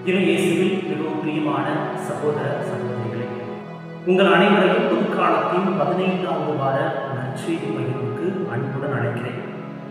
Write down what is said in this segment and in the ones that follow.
திரு இயேசுவில் மிகவும் பிரியமான சகோதர சகோதரிகளே உங்கள் அனைவரையும் பொதுக்காலத்தின் பதினைந்தாவது வார நற்செய்தி பகிர்வுக்கு அன்புடன் அழைக்கிறேன்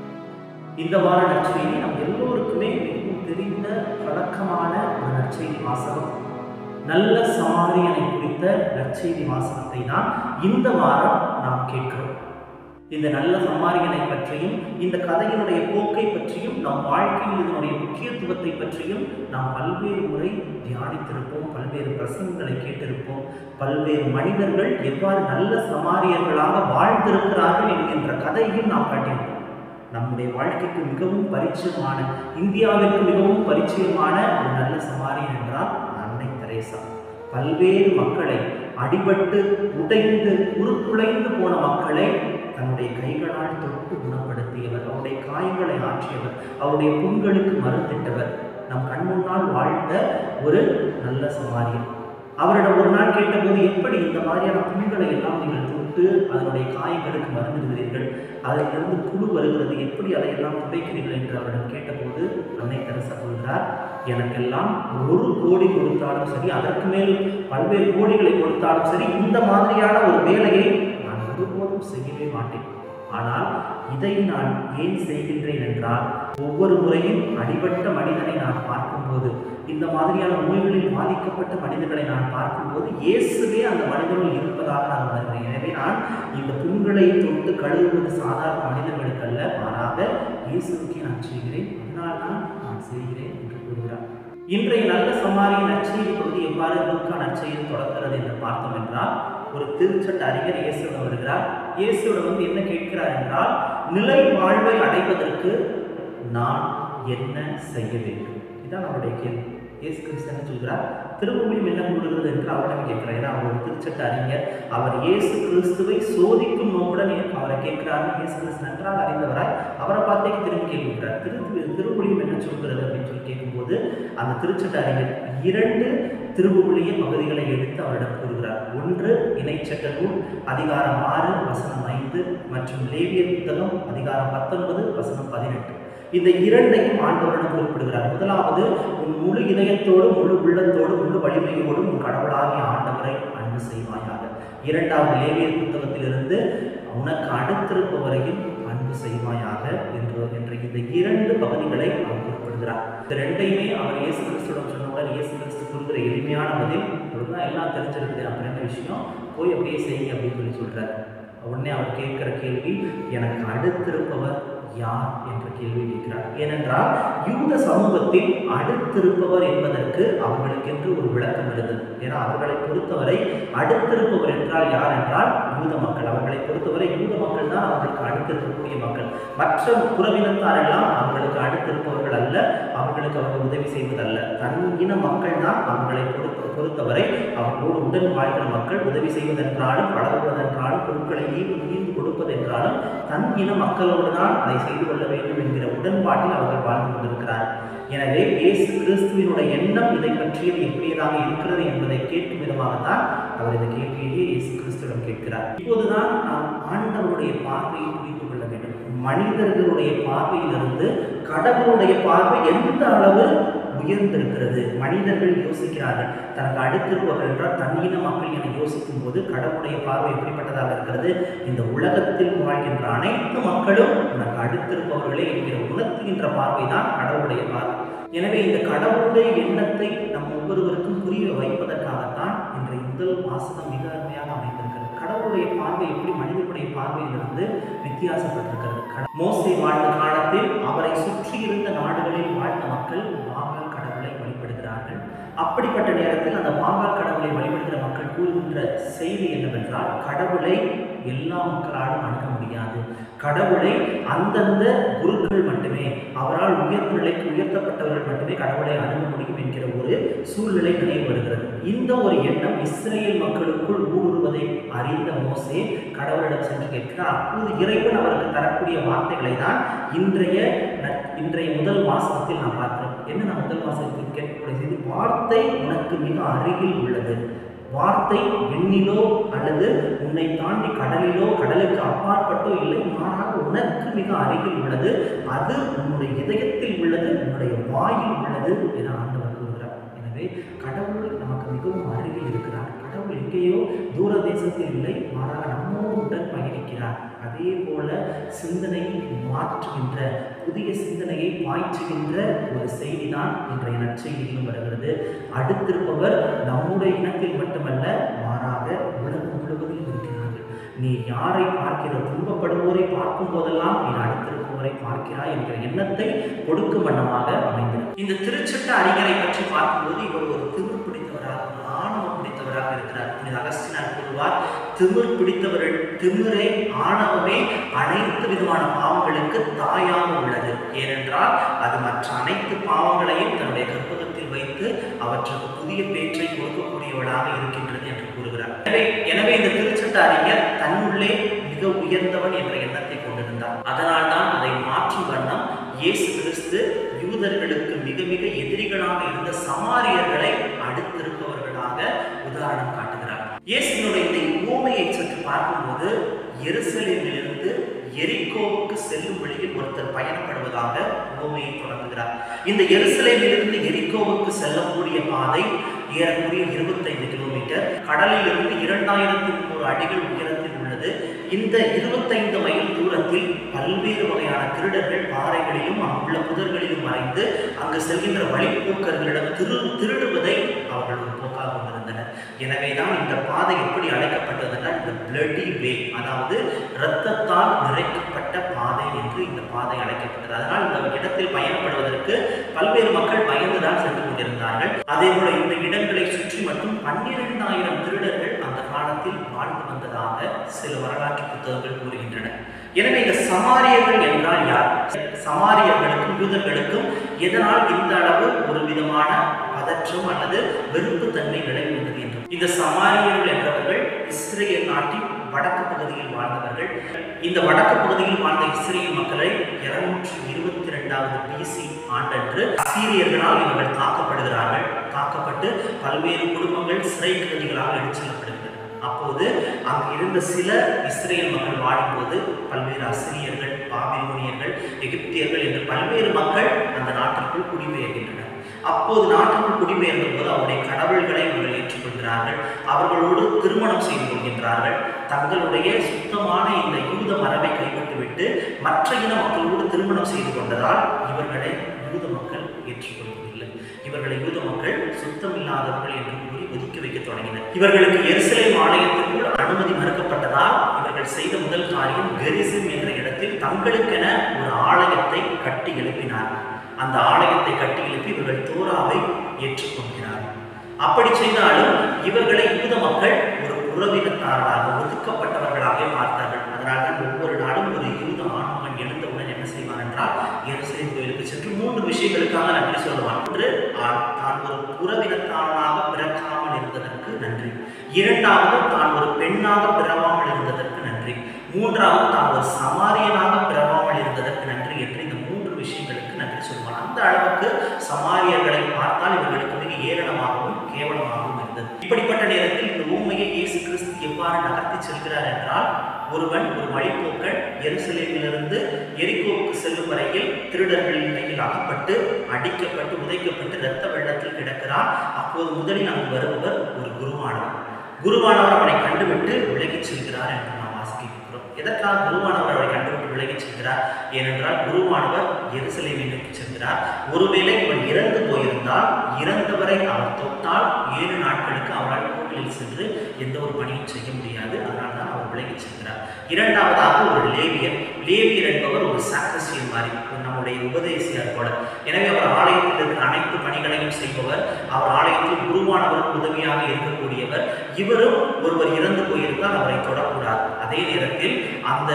இந்த வார நற்செய்தி நம் எல்லோருக்குமே மிகவும் தெரிந்த பழக்கமான ஒரு நற்செய்தி வாசகம் நல்ல சமாரியனை குறித்த நற்செய்தி வாசகத்தை தான் இந்த வாரம் நாம் கேட்கிறோம் இந்த நல்ல சம்மாரியனை பற்றியும் இந்த கதையினுடைய போக்கை பற்றியும் நம் வாழ்க்கையில் இதனுடைய முக்கியத்துவத்தை பற்றியும் நாம் பல்வேறு முறை தியானித்திருப்போம் பல்வேறு பிரசங்கங்களை கேட்டிருப்போம் பல்வேறு மனிதர்கள் எவ்வாறு நல்ல சமாரியர்களாக வாழ்ந்திருக்கிறார்கள் என்கின்ற கதையும் நாம் காட்டியிருப்போம் நம்முடைய வாழ்க்கைக்கு மிகவும் பரிச்சயமான இந்தியாவிற்கு மிகவும் பரிச்சயமான ஒரு நல்ல சமாரியன் என்றால் அன்னை தெரேசா பல்வேறு மக்களை அடிபட்டு உடைந்து உருக்குலைந்து போன மக்களை தன்னுடைய கைகளால் தொட்டு குணப்படுத்தியவர் அவருடைய காயங்களை ஆற்றியவர் அவருடைய புண்களுக்கு மருந்திட்டவர் நம் கண் முன்னால் வாழ்ந்த ஒரு நல்ல சமாரியன் அவரிடம் ஒரு நாள் கேட்டபோது எப்படி இந்த மாதிரியான புண்களை எல்லாம் நீங்கள் தொட்டு அதனுடைய காயங்களுக்கு மருந்துகிறீர்கள் அதிலிருந்து புழு வருகிறது எப்படி அதையெல்லாம் துடைக்கிறீர்கள் என்று அவரிடம் கேட்டபோது அன்னை தெரசா சொல்கிறார் எனக்கெல்லாம் ஒரு கோடி கொடுத்தாலும் சரி அதற்கு மேல் பல்வேறு கோடிகளை கொடுத்தாலும் சரி இந்த மாதிரியான ஒரு வேலையை நான் ஒருபோதும் செய்யவே மாட்டேன் ஆனால் இதை நான் ஏன் செய்கின்றேன் என்றால் ஒவ்வொரு முறையும் அடிபட்ட மனிதனை நான் பார்க்கும்போது இந்த மாதிரியான நோய்களில் பாதிக்கப்பட்ட மனிதர்களை நான் பார்க்கும்போது இயேசுவே அந்த மனிதனுள் இருப்பதாக நான் உணர்கிறேன் எனவே நான் இந்த புண்களை தொட்டு கழுவுவது சாதாரண மனிதர்களுக்கு அல்ல மாறாக இயேசுக்கே நான் செய்கிறேன் அதனால் தான் நான் செய்கிறேன் என்று கூறுகிறார் இன்றைய நல்ல சமாரியின் நற்செய்தி பகுதி எவ்வாறு லூக்கா நற்செய்தி தொடர்கிறது என்று பார்த்தோம் என்றால் ஒரு திருச்சட்ட அறிஞர் இயேசுவிடம் வருகிறார் இயேசுவிடம் வந்து என்ன கேட்கிறார் என்றால் நிலை வாழ்வை அடைவதற்கு நான் என்ன செய்ய வேண்டும் இதுதான் அவருடைய கேள்வி இயேசு கிறிஸ்து என்ன சொல்கிறார் திருமொழியும் என்ன கூறுகிறது என்று அவரிடம் கேட்கிறார் ஏன்னா அவர் ஒரு திருச்சட்ட அறிஞர் அவர் இயேசு கிறிஸ்துவை சோதிக்கும் நோக்குடன் அவரை கேட்கிறார் இயேசு கிறிஸ்து நன்றாக அறிந்தவராய் அவரை பார்த்தே திரும்பி கேட்கிறார் திரு திருமொழியும் என்ன சொல்கிறது அப்படின்னு சொல்லி கேட்கும்போது அந்த திருச்சட்ட அறிஞர் இரண்டு திருவுடைய பகுதிகளை எடுத்து அவரிடம் கூறுகிறார் ஒன்று இணைச்சட்ட நூல் அதிகாரம் ஆறு வசனம் ஐந்து மற்றும் லேவியர் புத்தகம் அதிகாரம் பத்தொன்பது வசனம் பதினெட்டு இந்த இரண்டையும் ஆண்டவரிடம் குறிப்பிடுகிறார் முதலாவது உன் முழு இதயத்தோடு முழு உள்ளத்தோடு முழு வலிமையோடு உன் கடவுளாகிய ஆண்டவரை அன்பு செய்வாயாக இரண்டாவது லேவியர் புத்தகத்திலிருந்து உனக்கு அடுத்திருப்பவரையும் அன்பு செய்வாயாக என்று என்ற இந்த இரண்டு பகுதிகளை அவர் குறிப்பிடுகிறார் இந்த ரெண்டையுமே அவர் இயேசு கிறிஸ்துடன் சொன்னவுடன் இயேசு கிறிஸ்து கொடுக்குற எளிமையான பதில் ஒழுங்கா எல்லாம் தெரிஞ்சிருக்குது அப்புறம் என்ன விஷயம் போய் அப்படியே செய்யுங்க அப்படின்னு சொல்லி சொல்றாரு உடனே அவர் கேட்கிற கேள்வி எனக்கு அடுத்திருப்பவர் யார் என்ற கேள்வி கேட்கிறார் ஏனென்றால் யூத சமூகத்தில் அடுத்திருப்பவர் என்பதற்கு அவர்களுக்கென்று ஒரு விளக்கம் இருந்தது ஏன்னா அவர்களை பொறுத்தவரை அடுத்திருப்பவர் என்றால் யார் என்றால் யூத மக்கள் அவர்களை பொறுத்தவரை யூத மக்கள் தான் அவர்களுக்கு அடுத்திருக்கக்கூடிய மக்கள் மற்ற புறவினத்தார் எல்லாம் அவர்களுக்கு அடுத்திருப்பவர்கள் அல்ல அவர்களுக்கு அவர்கள் உதவி செய்வதல்ல தன் இன மக்கள் தான் அவர்களை பொறுத்த பொறுத்தவரை அவர்களோடு உடன் வாழ்கிற மக்கள் உதவி செய்வதென்றாலும் பழகுவதென்றாலும் பொருட்களை ஈடு ஈர்ந்து கொடுப்பதென்றாலும் தன் இன மக்களோடு தான் அதை செய்து கொள்ள வேண்டும் என்கிற உடன்பாட்டில் அவர்கள் வாழ்ந்து கொண்டிருக்கிறார் எனவே இயேசு கிறிஸ்துவினுடைய எண்ணம் இதை பற்றியது எப்படியதாக இருக்கிறது என்பதை கேட்கும் விதமாகத்தான் அவர் இந்த கேள்வியையே இயேசு கிறிஸ்துவிடம் கேட்கிறார் இப்போதுதான் நாம் ஆண்டவருடைய பார்வையை புரிந்து கொள்ள வேண்டும் மனிதர்களுடைய பார்வையிலிருந்து கடவுளுடைய பார்வை எந்த அளவு உயர்ந்திருக்கிறது மனிதர்கள் யோசிக்கிறார்கள் தனக்கு அடுத்திருப்பவர்கள் என்றால் தன்னின மக்கள் என யோசிக்கும் போது கடவுளுடைய பார்வை எப்படிப்பட்டதாக இருக்கிறது இந்த உலகத்தில் வாழ்கின்ற அனைத்து மக்களும் உனக்கு அடுத்திருப்பவர்களே என்கிற உணர்த்துகின்ற பார்வை தான் கடவுளுடைய பார்வை எனவே இந்த கடவுளுடைய எண்ணத்தை நம் ஒவ்வொருவருக்கும் புரிய வைப்பதற்காகத்தான் இன்றைய முதல் வாசகம் மிக அருமையாக அமைந்திருக்கிறது கடவுளுடைய பார்வை எப்படி மனிதனுடைய பார்வையிலிருந்து வித்தியாசப்பட்டிருக்கிறது மோசை வாழ்ந்த காலத்தில் அவரை சுற்றி இருந்த நாடுகளில் வாழ்ந்த மக்கள் மாகால் கடவுளை வழிபடுகிறார்கள் அப்படிப்பட்ட நேரத்தில் அந்த மாகால் கடவுளை வழிபடுகிற மக்கள் கூறுகின்ற செய்தி என்னவென்றால் கடவுளை எல்லா மக்களாலும் அணுக முடியாது கடவுளை அந்தந்த குருக்கள் மட்டுமே அவரால் உயர்ந்த நிலைக்கு உயர்த்தப்பட்டவர்கள் மட்டுமே கடவுளை அணுக முடியும் என்கிற ஒரு சூழ்நிலை நினைவு வருகிறது இந்த ஒரு எண்ணம் இஸ்ரேல் மக்களுக்குள் ஊடுருவதை அறிந்த மோசே கடவுளிடம் சென்று கேட்கிறார் அப்போது இறைவன் அவருக்கு தரக்கூடிய வார்த்தைகளை தான் இன்றைய இன்றைய முதல் மாசத்தில் நாம் பார்க்கிறோம் என்ன நான் முதல் மாசத்தில் கேட்கக்கூடிய செய்தி வார்த்தை உனக்கு மிக அருகில் உள்ளது வார்த்தை விண்ணிலோ அல்லது உன்னை தாண்டி கடலிலோ கடலுக்கு அப்பாற்பட்டோ இல்லை மாறாக உனக்கு மிக அருகில் உள்ளது அது உன்னுடைய இதயத்தில் உள்ளது உன்னுடைய வாயில் உள்ளது என ஆண்டவர் கூறுகிறார் எனவே எனவே கடவுள் நமக்கு மிகவும் அருகில் இருக்கிறார் கடவுள் எங்கேயோ தூர தேசத்தில் இல்லை மாறாக நம்மோடு உடன் பயணிக்கிறார் அதே போல சிந்தனையை மாற்றுகின்ற புதிய சிந்தனையை பாய்ச்சுகின்ற ஒரு செய்தி தான் இன்றைய நற்செய்தியிலும் வருகிறது அடுத்திருப்பவர் நம்முடைய இனத்தில் மட்டுமல்ல மாறாக உலகம் முழுவதிலும் இருக்கிறார்கள் நீ யாரை பார்க்கிற துன்பப்படுவோரை பார்க்கும் போதெல்லாம் நீ அடுத்திருப்பவரை பார்க்கிறாய் என்கிற எண்ணத்தை கொடுக்கும் வண்ணமாக அமைந்தது இந்த திருச்சட்ட அறிஞரை பற்றி பார்க்கும்போது இவர் ஒரு திமிர் பிடித்தவராக ஒரு ஆணவம் பிடித்தவராக இருக்கிறார் புனித அகஸ்தினார் கூறுவார் திமிர் பிடித்தவர்கள் திமிரே ஆணவமே அனைத்து விதமான பாவங்களுக்கு தாயாக உள்ளது ஏனென்றால் அது மற்ற அனைத்து பாவங்களையும் தன்னுடைய கற்பகத்தில் வைத்து அவற்றுக்கு புதிய பேற்றை கொடுக்கக்கூடியவளாக இருக்கின்றது என்று கூறுகிறார் எனவே எனவே இந்த திருச்சட்ட அறிஞர் தன்னுள்ளே மிக உயர்ந்தவன் என்ற எண்ணத்தை கொண்டிருந்தார் அதனால்தான் அதை மாற்றும் வண்ணம் இயேசு கிறிஸ்து யூதர்களுக்கு மிக மிக எதிரிகளாக இருந்த சமாரியர்களை அடுத்திருப்பவர்களாக உதாரணம் காட்டுகிறார் இயேசுனுடைய இந்த ஊமையை சற்று பார்க்கும்போது எருசலேமிலிருந்து எரிக்கோவுக்கு செல்லும் வழியில் ஒருத்தர் பயணப்படுவதாக ஊமையை தொடங்குகிறார் இந்த எருசலேமிலிருந்து எரிக்கோவுக்கு செல்லக்கூடிய பாதை ஏறக்குறைய இருபத்தைந்து கிலோமீட்டர் கடலில் இருந்து இரண்டாயிரத்தி முன்னூறு அடிகள் உயரத்தில் உள்ளது இந்த இருபத்தைந்து மைல் தூரத்தில் பல்வேறு வகையான திருடர்கள் பாறைகளிலும் அங்குள்ள புதர்களிலும் மறைந்து அங்கு செல்கின்ற வழிப்போக்கர்களிடம் திரு திருடுவதை அவர்கள் ஒரு போக்காக கொண்டிருந்தனர் எனவேதான் இந்த பாதை எப்படி அழைக்கப்பட்டதுன்னா இந்த பிளடி வே அதாவது இரத்தத்தால் நிறைக்கப்பட்ட பாதை என்று இந்த பாதை அழைக்கப்பட்டது அதனால் இந்த இடத்தில் பயணப்படுவதற்கு பல்வேறு மக்கள் பயந்துதான் சென்று கொண்டிருந்தார்கள் அதே போல இந்த இடங்களை சுற்றி மட்டும் பன்னிரெண்டாயிரம் திருடர்கள் அந்த காலத்தில் வாழ்ந்து வந்ததாக சில வரலாற்று புத்தகங்கள் கூறுகின்றன எனவே இந்த சமாரியர்கள் என்றால் யார் சமாரியர்களுக்கும் யூதர்களுக்கும் எதனால் இந்த அளவு ஒரு விதமான பதற்றம் அல்லது வெறுப்பு தன்மை நிலவுகிறது என்று இந்த சமாரியர்கள் என்றவர்கள் இஸ்ரேல் நாட்டின் வடக்கு பகுதியில் வாழ்ந்தவர்கள் இந்த வடக்கு பகுதியில் வாழ்ந்த இஸ்ரேல் மக்களை இருநூற்றி இருபத்தி ரெண்டாவது பிசி ஆண்டன்று சீரியர்களால் இவர்கள் தாக்கப்படுகிறார்கள் தாக்கப்பட்டு பல்வேறு குடும்பங்கள் சிறை கைதிகளாக எடுத்து செல்லப்படுகின்றன அப்போது அங்கு இருந்த சில இஸ்ரேல் மக்கள் வாழும்போது பல்வேறு அசிரியர்கள் பாபிலோனியர்கள் எகிப்தியர்கள் என்று பல்வேறு மக்கள் அந்த நாட்டிற்குள் குடிபெயர்கின்றனர் அப்போது நாட்டுக்குள் குடிபெயர்ந்த போது அவருடைய கடவுள்களை இவர்கள் ஏற்றுக்கொள்கிறார்கள் அவர்களோடு திருமணம் செய்து கொள்கின்றார்கள் தங்களுடைய சுத்தமான இந்த யூத மரபை கைவிட்டுவிட்டு மற்ற இன மக்களோடு திருமணம் செய்து கொண்டதால் இவர்களை யூத மக்கள் ஏற்றுக்கொள்ளவில்லை இவர்களை யூத மக்கள் சுத்தமில்லாதவர்கள் என்று கூறி ஒதுக்கி வைக்க தொடங்கினர் இவர்களுக்கு எருசலேம் ஆலயத்திற்குள் அனுமதி மறுக்கப்பட்டதால் இவர்கள் செய்த முதல் காரியம் கெரிசிம் என்ற இடத்தில் தங்களுக்கென ஒரு ஆலயத்தை கட்டி எழுப்பினார்கள் அந்த ஆலயத்தை கட்டி எழுப்பி இவர்கள் தோராவை ஏற்றுக்கொள்கிறார்கள் அப்படி செய்தாலும் இவர்களை யூத மக்கள் ஒரு புறவினத்தார்களாக ஒதுக்கப்பட்டவர்களாக பார்த்தார்கள் அதனால் தான் ஒவ்வொரு நாளும் ஒரு யூத ஆண்மகன் எழுந்தவுடன் என்ன செய்வான் என்றால் எருசலேம் கோயிலுக்கு சென்று மூன்று விஷயங்களுக்காக நன்றி சொல்லுவான் ஒன்று தான் தான் ஒரு புறவினத்தானாக பிறக்காமல் இருந்ததற்கு நன்றி இரண்டாவது தான் ஒரு பெண்ணாக பிறவாமல் இருந்ததற்கு நன்றி மூன்றாவது தான் ஒரு சமாரியனாக பிறவாமல் இருந்ததற்கு நன்றி என்று இந்த மூன்று விஷயங்களுக்கு நன்றி சொல்வான் அந்த அளவுக்கு சமாரியர்களை பார்த்தால் இவர்களுக்கு மிக ஏளனமாகவும் கேவலமாகவும் இருந்தது இப்படிப்பட்ட நேரத்தில் இந்த ஊமையை இயேசு கிறிஸ்து எவ்வாறு நகர்த்தி செல்கிறார் என்றால் ஒருவன் ஒரு வழிப்போக்கன் எருசலேமிலிருந்து எரிகோவுக்கு செல்லும் வரையில் திருடர்களின் கையில் அகப்பட்டு அடிக்கப்பட்டு உதைக்கப்பட்டு இரத்த வெள்ளத்தில் கிடக்கிறான் அப்போது முதலில் அங்கு வருபவர் ஒரு குருவானவர் குருவானவர் அவனை கண்டுவிட்டு விலகிச் செல்கிறார் என்று நாம் வாசிக்கிறோம் எதற்காக குருவானவர் அவரை கண்டுவிட்டு விலகிச் செல்கிறார் ஏனென்றால் குருவானவர் எருசலேமை நோக்கி செல்கிறார் ஒருவேளை இவன் இறந்து போயிருந்தால் இறந்தவரை அவர் தொட்டால் ஏழு நாட்களுக்கு அவரால் கோவிலில் சென்று எந்த ஒரு பணியும் செய்ய முடியாது அதனால் தான் அவர் விலகிச் செல்கிறார் இரண்டாவதாக ஒரு லேவியர் லேவியர் என்பவர் ஒரு சாக்ரசியன் மாதிரி ஒரு நம்முடைய உபதேசியார் போல எனவே அவர் ஆலயத்தில் இருக்கிற அனைத்து பணிகளையும் செய்பவர் அவர் ஆலயத்தில் குருவானவருக்கு உதவியாக இருக்கக்கூடியவர் இவரும் ஒருவர் இறந்து போயிருந்தால் அவரை தொடக்கூடாது அதே நேரத்தில் அந்த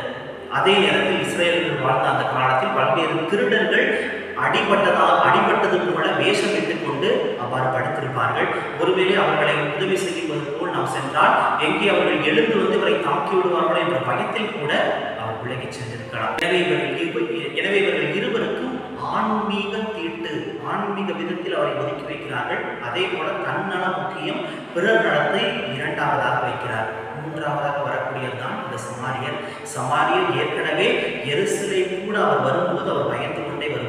அதே நேரத்தில் இஸ்ரேலர்கள் வாழ்ந்த அந்த காலத்தில் பல்வேறு திருடர்கள் அடிபட்டதாக அடிபட்டது போல வேஷமிட்டுக் கொண்டு அவ்வாறு படுத்திருப்பார்கள் ஒருவேளை அவர்களை உதவி செய்வது போல் நாம் சென்றால் எங்கே அவர்கள் எழுந்து வந்து இவரை தாக்கி விடுவார்களோ என்ற பயத்தில் கூட அவர் விலகிச் சென்றிருக்கலாம் எனவே இவர்கள் இரு- எனவே இவர்கள் இருவருக்கும் ஆன்மீக தீட்டு ஆன்மீக விதத்தில் அவரை ஒதுக்கி வைக்கிறார்கள் அதே போல தன்னலம் முக்கியம் பிறர் நலத்தை இரண்டாவதாக வைக்கிறார் மூன்றாவதாக வரக்கூடியதுதான் இந்த சமாரியர் சமாரியர் ஏற்கனவே எருசலேம் கூட அவர் வரும்போது அவர் பயந்து கொண்டே வருவார் ஏனென்றால்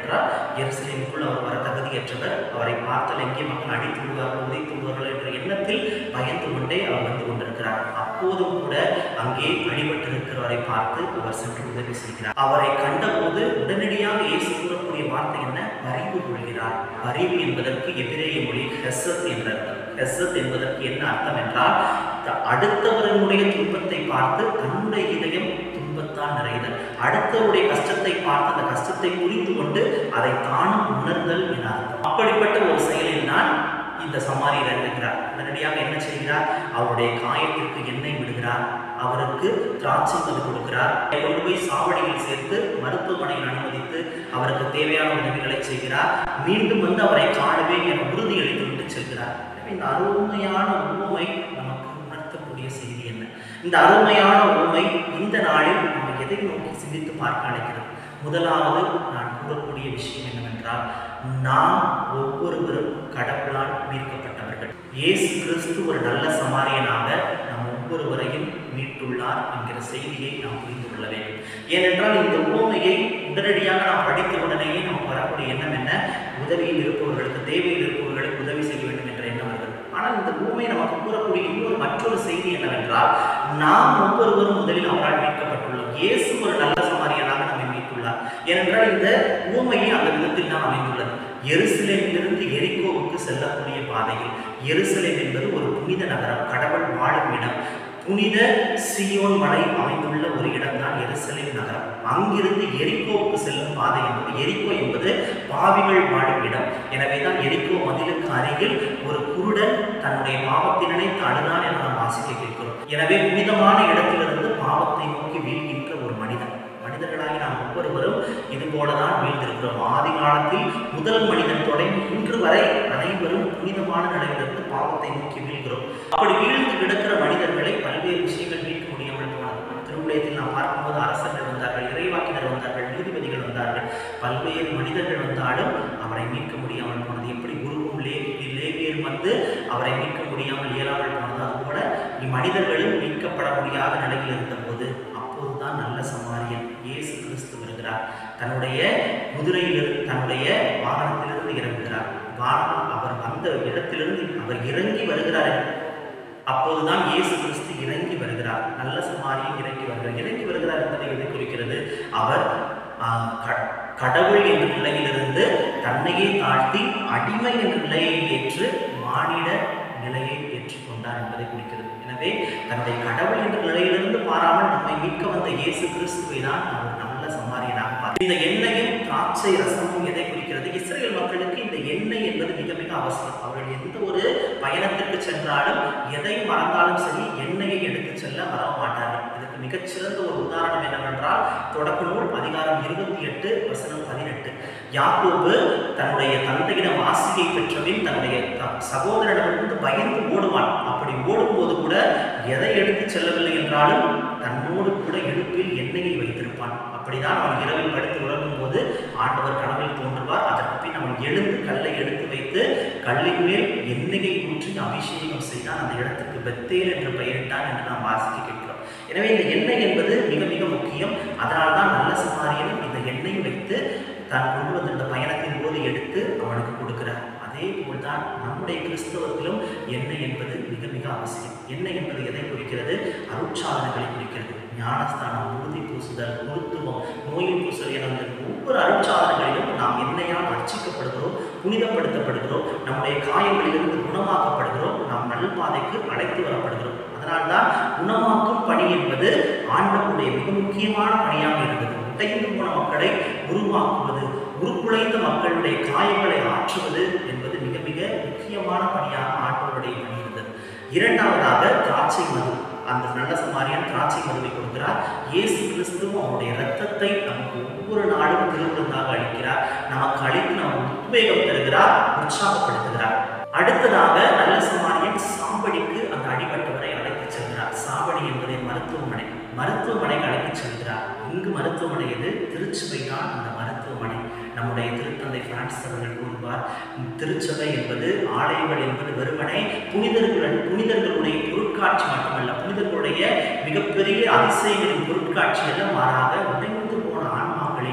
என்னவென்றால் எருசலேமுக்குள் அவர் வர தகுதியற்றவர் அவரை பார்த்தால் எங்கே மக்கள் அடித்து விடுவார்கள் உதைத்து விடுவார்கள் என்ற எண்ணத்தில் பயந்து கொண்டே அவர் வந்து கொண்டிருக்கிறார் அப்போதும் கூட அங்கே அடிபட்டிருக்கிறவரை பார்த்து அவர் சென்று உதவி செய்கிறார் அவரை கண்டபோது உடனடியாக இயேசு கூறக்கூடிய வார்த்தை என்ன பரிவு கொள்கிறார் பரிவு என்பதற்கு எதிரேய மொழி ஹெசத் என்ற அர்த்தம் ஹெசத் என்பதற்கு என்ன அர்த்தம் என்றால் த- அடுத்தவர்களுடைய துன்பத்தை பார்த்து தன்னுடைய இதயம் துன்பத்தால் நிறைதல் அடுத்தவருடைய கஷ்டத்தை பார்த்து அந்த கஷ்டத்தை புரிந்து கொண்டு அதை தானும் உணர்தல் என அர்த்தம் அப்படிப்பட்ட ஒரு செயலில் தான் இந்த சமாரியர் இறங்குகிறார் உடனடியாக என்ன செய்கிறார் அவருடைய காயத்திற்கு எண்ணெய் விடுகிறார் அவருக்கு திராட்சை மது கொடுக்கிறார் கொண்டு போய் சாவடியில் சேர்த்து மருத்துவமனையில் அனுமதித்து அவருக்கு தேவையான உதவிகளை செய்கிறார் மீண்டும் வந்து அவரை காணுவேன் என உறுதியளித்து விட்டு செல்கிறார் எனவே இந்த அருமையான உண்மை நமக்கு உணர்த்தக்கூடிய செய்தி என்ன இந்த அருமையான உண்மை இந்த நாளில் நம்ம எதை நோக்கி சிந்தித்து பார்க்க அழைக்கிறது முதலாவது நான் கூறக்கூடிய விஷயம் என்னவென்றால் நாம் ஒவ்வொருவரும் கடவுளால் மீட்கப்பட்டவர்கள் இயேசு கிறிஸ்து ஒரு நல்ல சமாரியனாக நம் ஒவ்வொருவரையும் மீட்டுள்ளார் என்கிற செய்தியை நாம் புரிந்து கொள்ள வேண்டும் ஏனென்றால் இந்த உவமையை உடனடியாக நாம் படித்த உடனேயே நமக்கு வரக்கூடிய எண்ணம் என்ன உதவியில் இருப்பவர்களுக்கு தேவையில் இருப்பவர்களுக்கு உதவி செய்ய வேண்டும் என்ற எண்ணம் வருகிறது ஆனால் இந்த உவமை நமக்கு கூறக்கூடிய இன்னொரு மற்றொரு செய்தி என்னவென்றால் நாம் ஒவ்வொருவரும் முதலில் அவரால் மீட்கப்பட்டுள்ளோம் இயேசு ஒரு நல்ல சமாரியனாக நம்மை மீட்டுள்ளார் ஏனென்றால் இந்த உவமையை அந்த விதத்தில் தான் அமைந்துள்ளது எருசலேமிலிருந்து எரிகோவுக்கு செல்லக்கூடிய பாதையில் எருசலேம் என்பது ஒரு புனித நகரம் கடவுள் வாழும் இடம் புனித சியோன் மலை அமைந்துள்ள ஒரு இடம்தான் எருசலேம் நகரம் அங்கிருந்து எரிகோவுக்கு செல்லும் பாதை என்பது எரிகோ என்பது பாவிகள் வாழும் இடம் எனவே தான் எரிகோ மதிலுக்கு அருகில் ஒரு குருடன் தன்னுடைய பாவத்தை நினைத்து அழுதான் என நாம் வாசிக்க கேட்கிறோம் எனவே புனிதமான இடத்திலிருந்து பாவத்தை நோக்கி வீழ்கின்ற ஒரு மனிதன் மனிதர்களாகி நாம் ஒவ்வொருவரும் இது போலதான் வீழ்ந்திருக்கிறோம் ஆதி காலத்தில் முதல் மனிதன் தொடங்கி இன்று வரை அனைவரும் புனிதமான நிலையிலிருந்து பாவத்தை நோக்கி வீழ்கிறோம் அப்படி வீழ்ந்து கிடக்கிற மனிதர்களை பல்வேறு விஷயங்கள் மீட்க முடியாமல் போனது திருவிழயத்தில் நாம் பார்க்கும்போது அரசர்கள் வந்தார்கள் இறைவாக்கினர் வந்தார்கள் நீதிபதிகள் வந்தார்கள் பல்வேறு மனிதர்கள் வந்தாலும் அவரை மீட்க முடியாமல் போனது எப்படி குருவும் லே லேவியர் வந்து அவரை மீட்க முடியாமல் இயலாமல் போனது அதுபோல இம்மனிதர்களும் மீட்கப்பட முடியாத நிலையில் இருந்தபோது அப்போதுதான் நல்ல சமாரியன் இயேசு கிறிஸ்து வருகிறார் தன்னுடைய குதிரையில் தன்னுடைய வாகனத்திலிருந்து இறங்குகிறார் வாகனம் அவர் வந்த இடத்திலிருந்து அவர் இறங்கி வருகிறார் அப்போதுதான் இயேசு கிறிஸ்து இறங்கி வருகிறார் நல்ல சமாரியம் இறங்கி வருகிறார் இறங்கி வருகிறார் என்பதை எதை குறிக்கிறது அவர் ஆஹ், க- கடவுள் என்ற நிலையிலிருந்து தன்னையே தாழ்த்தி அடிமை என்ற நிலையை ஏற்று மானிட நிலையை ஏற்றுக்கொண்டார் என்பதை குறிக்கிறது எனவே தன்னுடைய கடவுள் என்ற நிலையிலிருந்து பாராமல் நம்மை மீட்க வந்த இயேசு கிறிஸ்துவை தான் நாம் ஒரு நல்ல சமாரியனாக பார்க்கிறோம். இந்த எண்ணெயும் திராட்சை ரசமும் எதை குறிக்கிறது இஸ்ரேல் மக்களுக்கு இந்த எண்ணெய் என்பது மிக மிக அவசியம் அவர்கள் எந்த ஒரு பயணத்திற்கு சென்றாலும் எதை மறந்தாலும் சரி எண்ணெயை எடுத்து செல்ல மறக்க மாட்டார்கள் இதற்கு மிகச்சிறந்த ஒரு உதாரணம் என்னவென்றால் தொடக்க நூல் அதிகாரம் இருபத்தி எட்டு வசனம் பதினெட்டு யாக்கோபு தன்னுடைய தந்தையிடம் ஆசிரியை பெற்றபின் தன்னுடைய த- சகோதரனிடமிருந்து பயந்து ஓடுவான் அப்படி ஓடும்போது கூட எதை எடுத்து செல்லவில்லை என்றாலும் தன்னோடு கூட இடுப்பில் எண்ணெயை வைத்திருப்பான் அப்படிதான் அவன் இரவில் படுத்து உறங்கும் போது ஆண்டவர் கனவில் தோன்றுவார் அதற்கு பின் அவன் எழுந்து கல்லை எடுத்து வைத்து கல்லின் மேல் எண்ணெயை ஊற்றி அபிஷேகம் செய்தான் அந்த இடத்துக்கு பெத்தேல் என்று பெயரிட்டான் என்று நாம் வாசிக்க கேட்கிறோம் எனவே இந்த எண்ணெய் என்பது மிக மிக முக்கியம் அதனால் தான் நல்ல சமாரியனும் இந்த எண்ணெய் வைத்து தான் கொண்டு வந்த இந்த பயணத்தின் போது எடுத்து அவனுக்கு கொடுக்கிறார் அதே போல்தான் நம்முடைய கிறிஸ்தவத்திலும் எண்ணெய் என்பது மிக மிக அவசியம் எண்ணெய் என்பது எதை குறிக்கிறது அருட்சாதனங்களை குறிக்கிறது ஞானஸ்தானம் உறுதி பூசுதல் குருத்துவம் நோயில் பூசல் என அந்த ஒவ்வொரு அருட்சாதனங்களிலும் நாம் எண்ணெயால் அர்ச்சிக்கப்படுகிறோம் புனிதப்படுத்தப்படுகிறோம் நம்முடைய காயங்களிலிருந்து குணமாக்கப்படுகிறோம் நாம் நல்பாதைக்கு அழைத்து வரப்படுகிறோம் அதனால்தான் குணமாக்கும் பணி என்பது ஆண்டவருடைய மிக முக்கியமான பணியாக இருந்தது உடைந்து போன மக்களை உருவாக்குவது உருக்குலைந்த மக்களுடைய காயங்களை ஆற்றுவது என்பது மிக மிக முக்கியமான பணியாக ஆண்டவருடைய பணி இருந்தது இரண்டாவதாக திராட்சை மது அந்த நல்ல சமாரியன் திராட்சை மதுவை கொடுக்கிறார் இயேசு கிறிஸ்துவும் அவருடைய இரத்தத்தை நமக்கு ஒவ்வொரு நாளும் திருவிருந்தாக அளிக்கிறார் நமக்கு அளித்து நமக்கு உத்வேகம் தருகிறார் உற்சாகப்படுத்துகிறார் அடுத்ததாக நல்ல சமாரியன் சாம்படிக்கு அந்த அடிபட்டவரை அழைத்து செல்கிறார் சாவடி என்பதை மருத்துவமனை மருத்துவமனைக்கு அழைத்து செல்கிறார் இங்கு மருத்துவமனை எது திருச்சபை தான் அந்த மருத்துவமனை நம்முடைய திருத்தந்தை பிரான்சிஸ் அவர்கள் கூறுவார் திருச்சபை என்பது ஆலயங்கள் என்பது வெறுமனே புனிதர்கள் புனிதர்களுடைய பொருட்காட்சி மட்டுமல்ல புனிதர்களுடைய மிகப்பெரிய அதிசயங்களின் பொருட்காட்சி அல்ல மாறாக உடைந்து போன ஆன்மாக்களின்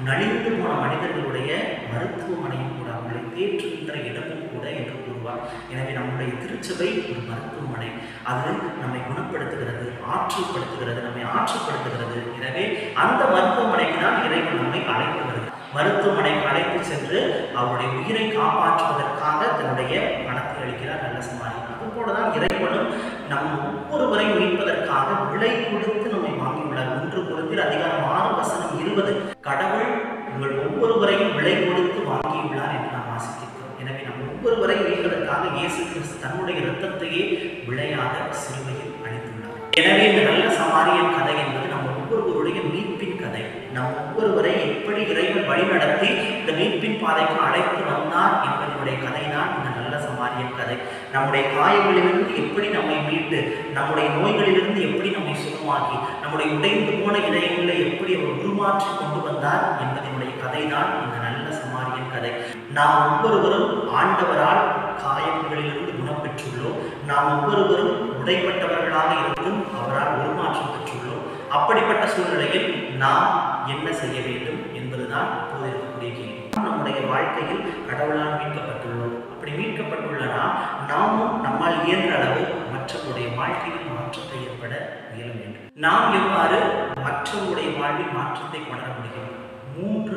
நலிந்து போன மனிதர்களுடைய மருத்துவமனையும் கூட அவர்களை தேற்றுகின்ற இடமும் கூட என்று கூறுவார் எனவே நம்முடைய திருச்சபை ஒரு மருத்துவமனை அது நம்மை குணப்படுத்துகிறது ஆற்றுப்படுத்துகிறது நம்மை ஆற்றுப்படுத்துகிறது எனவே அந்த மருத்துவமனைக்கு தான் இறைவன் நம்மை அழைத்து வருகிறது மருத்துவமனைக்கு அழைத்து சென்று அவருடைய உயிரை காப்பாற்றுவதற்காக தன்னுடைய பணத்தை அளிக்கிறார் நல்ல சமாளி அதுபோலதான் இறைவனும் நம் ஒவ்வொருவரையும் மீட்பதற்காக விலை கொடுத்து நம்மை வாங்கியுள்ளார் ஒன்று குழந்தையில் அதிகாரம் ஆறு வசனம் இருபது கடவுள் உங்கள் ஒவ்வொருவரையும் விலை கொடுத்து வாங்கியுள்ளார் என்று நாம் வாசிக்கிறோம் எனவே நம் ஒவ்வொருவரையும் மீட்பதற்காக இயேசு கிறிஸ்து தன்னுடைய இரத்தத்தையே விலையாக சிலுவையில் அளித்துள்ளார் எனவே இந்த நல்ல சமாரியன் கதை என்பது நம் ஒவ்வொருவருடைய மீட்பின் கதை நம் ஒவ்வொருவரை எப்படி இறைவன் வழிநடத்தி இந்த மீட்பின் பாதைக்கு அழைத்து வந்தார் என்பதனுடைய கதை தான் இந்த நல்ல சமாரியன் கதை நம்முடைய காயங்களிலிருந்து எப்படி நம்மை மீட்டு நம்முடைய நோய்களிலிருந்து எப்படி நம்மை சுகமாக்கி நம்முடைய உடைந்து போன இதயங்களை எப்படி அவர் உருமாற்றி கொண்டு வந்தார் என்பதனுடைய கதை தான் இந்த நல்ல சமாரியன் கதை நாம் ஒவ்வொருவரும் ஆண்டவரால் காயங்களிலிருந்து குணம் பெற்றுள்ளோம் நாம் ஒவ்வொருவரும் உடைப்பட்டவர்களாக இருந்தும் அவரால் உருமாற்றம் பெற்றுள்ளோம் அப்படிப்பட்ட சூழ்நிலையில் நாம் என்ன செய்ய வேண்டும் என்பதுதான் இப்போது இருக்கக்கூடிய கேள்வி நம்முடைய வாழ்க்கையில் கடவுளால் மீட்கப்பட்டுள்ளோம் அப்படி மீட்கப்பட்டுள்ளனா நாமும் நம்மால் இயன்ற அளவு மற்றவருடைய வாழ்க்கையில் மாற்றத்தை ஏற்பட முயல வேண்டும் நாம் எவ்வாறு மற்றவருடைய வாழ்வில் மாற்றத்தை கொணர முடியும் மூன்று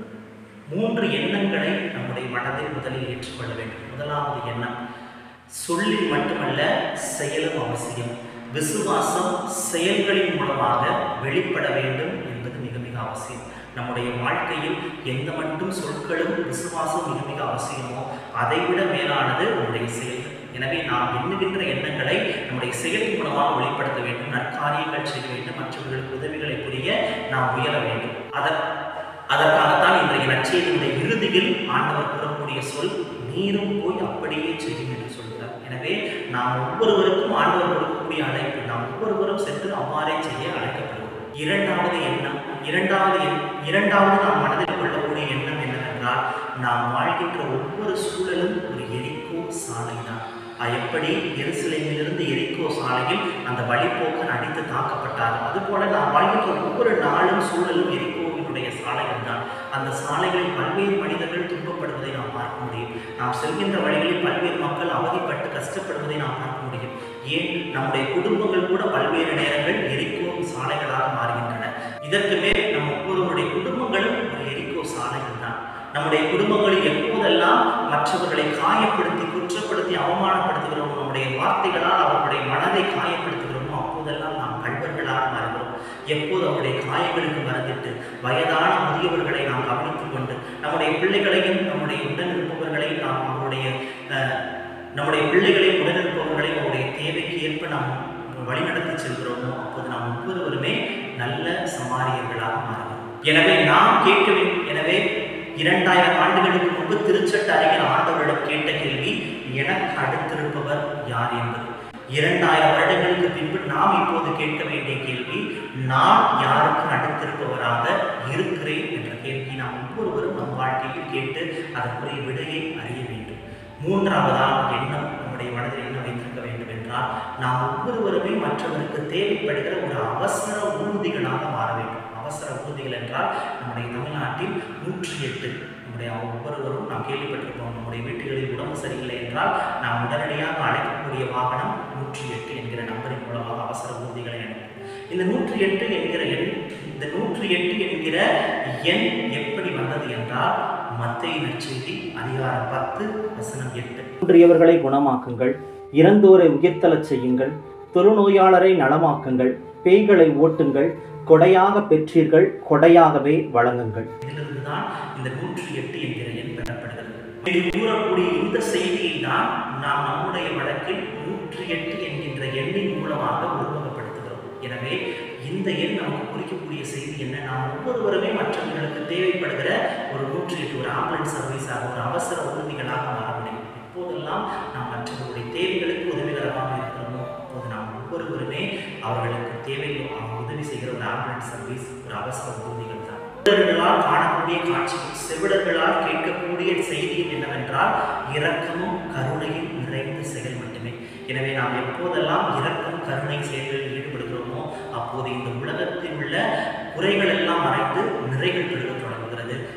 மூன்று எண்ணங்களை நம்முடைய மனதில் முதலில் ஏற்றுக்கொள்ள வேண்டும் முதலாவது எண்ணம் சொல்லில் மட்டுமல்ல செயலும் அவசியம் விசுவாசம் செயல்களின் மூலமாக வெளிப்பட வேண்டும் என்பது மிக மிக அவசியம் நம்முடைய வாழ்க்கையில் எந்த மட்டும் சொற்களும் விசுவாசம் மிக மிக அவசியமோ அதைவிட மேலானது நம்முடைய செயல்கள் எனவே நாம் எண்ணுகின்ற எண்ணங்களை நம்முடைய செயலின் மூலமாக வெளிப்படுத்த வேண்டும் நற்காரியங்கள் செய்ய வேண்டும் மற்றவர்களுக்கு உதவிகளை புரிய நாம் உயர வேண்டும் அதற் அதற்காகத்தான் இன்றைய நற்செய்தியுடைய இறுதியில் ஆண்டவர் கூறக்கூடிய சொல் நீரும் போய் அப்படியே செய்யும் என்று சொல்கிறார் எனவே நாம் ஒவ்வொருவருக்கும் ஆண்டவர் கொடுக்கக்கூடிய அழைப்பு நாம் ஒவ்வொருவரும் சென்று அவ்வாறே செய்ய அழைக்கப்படுகிறோம் இரண்டாவது எண்ணம் இரண்டாவது எண் இரண்டாவது நாம் மனதில் கொள்ளக்கூடிய எண்ணம் என்னவென்றால் நாம் வாழ்கின்ற ஒவ்வொரு சூழலும் ஒரு எரிக்கோ சாலை தான் எப்படி எருசலேமிலிருந்து எரிக்கோ சாலையில் அந்த வழிபோக்கன் அடித்து தாக்கப்பட்டார் அதுபோல நாம் வாழ்கின்ற ஒவ்வொரு நாளும் சூழலும் எரிக்கோவினுடைய சாலைகள் தான் அந்த சாலைகளில் பல்வேறு மனிதர்கள் துன்பப்படுவதை நாம் பார்க்க முடியும் நாம் செல்கின்ற வழிகளில் பல்வேறு மக்கள் அவதிப்பட்டு கஷ்டப்படுவதை நாம் பார்க்க முடியும் ஏன் நம்முடைய குடும்பங்கள் கூட பல்வேறு நேரங்கள் எரிக்கோ சாலைகளாக மாறுகின்றன இதற்கு மேல் நம் ஒவ்வொருவருடைய குடும்பங்களும் ஒரு எரிக்கோ சாலைகள் தான் நம்முடைய குடும்பங்களில் எப்போதெல்லாம் மற்றவர்களை காயப்படுத்தி குற்றப்படுத்தி அவமானப்படுத்துகிறோமோ நம்முடைய வார்த்தைகளால் அவர்களுடைய மனதை காயப்படுத்துகிறோமோ அப்போதெல்லாம் நாம் கல்வர்களாக மாறுகிறோம் எப்போது அவருடைய காயங்களுக்கு மறந்துட்டு வயதான முதியவர்களை நாம் கவனித்துக் கொண்டு நம்முடைய பிள்ளைகளையும் நம்முடைய உடன் இருப்பவர்களையும் நாம் அவருடைய அஹ், நம்முடைய பிள்ளைகளையும் உடன் இருப்பவர்களையும் அவருடைய தேவைக்கு ஏற்ப நாம் வழிநடத்தி செல்கிறோமோ அப்போது நாம் ஒவ்வொருவருமே நல்ல சமாரியர்களாக மாறுகிறோம் எனவே நாம் கேட்க வேண்டும் எனவே இரண்டாயிரம் ஆண்டுகளுக்கு முன்பு திருச்சட்ட அறிஞர் ஆண்டவரிடம் கேட்ட கேள்வி எனக்கு அடுத்திருப்பவர் யார் என்பது இரண்டாயிரம் வருடங்களுக்கு பின்பு நாம் இப்போது கேட்க வேண்டிய கேள்வி நான் யாருக்கு அடுத்திருப்பவராக இருக்கிறேன் என்ற கேள்வி நாம் ஒவ்வொருவரும் நம் வாழ்க்கையில் கேட்டு அதற்குரிய விடையை அறிய வேண்டும் மூன்றாவதால் எண்ணம் நம்முடைய மனதில் என்ன வைத்திருக்க வேண்டும் என்றால் நாம் ஒவ்வொருவருமே மற்றவருக்கு தேவைப்படுகிற ஒரு அவசர ஊர்திகளாக மாற வேண்டும் அவசர ஊர்திகள் என்றால் நம்முடைய தமிழ்நாட்டில் நூற்றி எட்டு நம்முடைய ஒவ்வொருவரும் நாம் கேள்விப்பட்டிருப்போம் நம்முடைய வீட்டுகளில் உடம்பு சரியில்லை என்றால் நாம் உடனடியாக அழைக்கக்கூடிய வாகனம் நூற்றி எட்டு என்கிற நம்பரின் மூலமாக அவசர ஊர்திகளை அனுப்பும் இந்த நூற்றி எட்டு என்கிற எண் இந்த நூற்றி எட்டு என்கிற எண் எப்படி வந்தது என்றால் மத்திய நற்செய்தி அதிகாரம் பத்து வசனம் எட்டு குன்றியவர்களை குணமாக்குங்கள் இறந்தோரை உயிர்த்தலச் செய்யுங்கள் தொழுநோயாளரை நலமாக்குங்கள் பேய்களை ஓட்டுங்கள் கொடையாக பெற்றீர்கள் கொடையாகவே வழங்குங்கள் இதிலிருந்து தான் இந்த நூற்றி எட்டு என்கிற எண் பெறப்படுகிறது இது கூறக்கூடிய இந்த செய்தியை தான் நாம் நம்முடைய வழக்கில் நூற்றி எட்டு என்கின்ற எண்ணின் மூலமாக உருவகப்படுத்துகிறோம் எனவே இந்த எண் நமக்கு குறிக்கக்கூடிய செய்தி என்ன நாம் ஒவ்வொருவருமே மற்றவர்களுக்கு தேவைப்படுகிற ஒரு நூற்றி எட்டு ஒரு ஆம்புலன்ஸ் சர்வீஸாக ஒரு அவசர ஊர்திகளாக மாற முடியும் எப்போதெல்லாம் நாம் மற்றவர்களுடைய தேவைகளுக்கு உதவிகரமாக இருக்கிறோமோ அப்போது நாம் ஒவ்வொருவருமே அவர்களுக்கு தேவை அவங்க உதவி செய்கிற ஒரு ஆம்புலன்ஸ் சர்வீஸ் ஒரு அவசர ஊர்திகள் தான் செவிடர்களால் காணக்கூடிய காட்சிகள் செவிடர்களால் கேட்கக்கூடிய செய்தியும் என்னவென்றால் இரக்கமும் கருணையும் நிறைந்த செயல் மட்டுமே எனவே நாம் எப்போதெல்லாம் இரக்கம் கருணை செயல்களில் ஈடுபடுகிறோமோ அப்போது இந்த உலகத்தில் உள்ள குறைகள் எல்லாம் மறைந்து நிறைகள் பெருக தொடங்குகிறது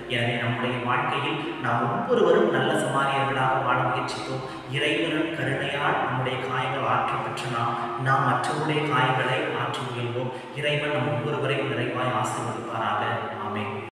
எனவே நம்முடைய வாழ்க்கையில் நாம் ஒவ்வொருவரும் நல்ல சமாரியர்களாக வாழ முயற்சித்தோம் இறைவனின் கருணையால் நம்முடைய காயங்கள் ஆற்றப்பெற்ற நாம் நாம் மற்றவருடைய காயங்களை ஆற்ற முயல்வோம் இறைவன் நம் ஒவ்வொருவரையும் நிறைவாய் ஆசீர்வதிப்பாராக ஆமென்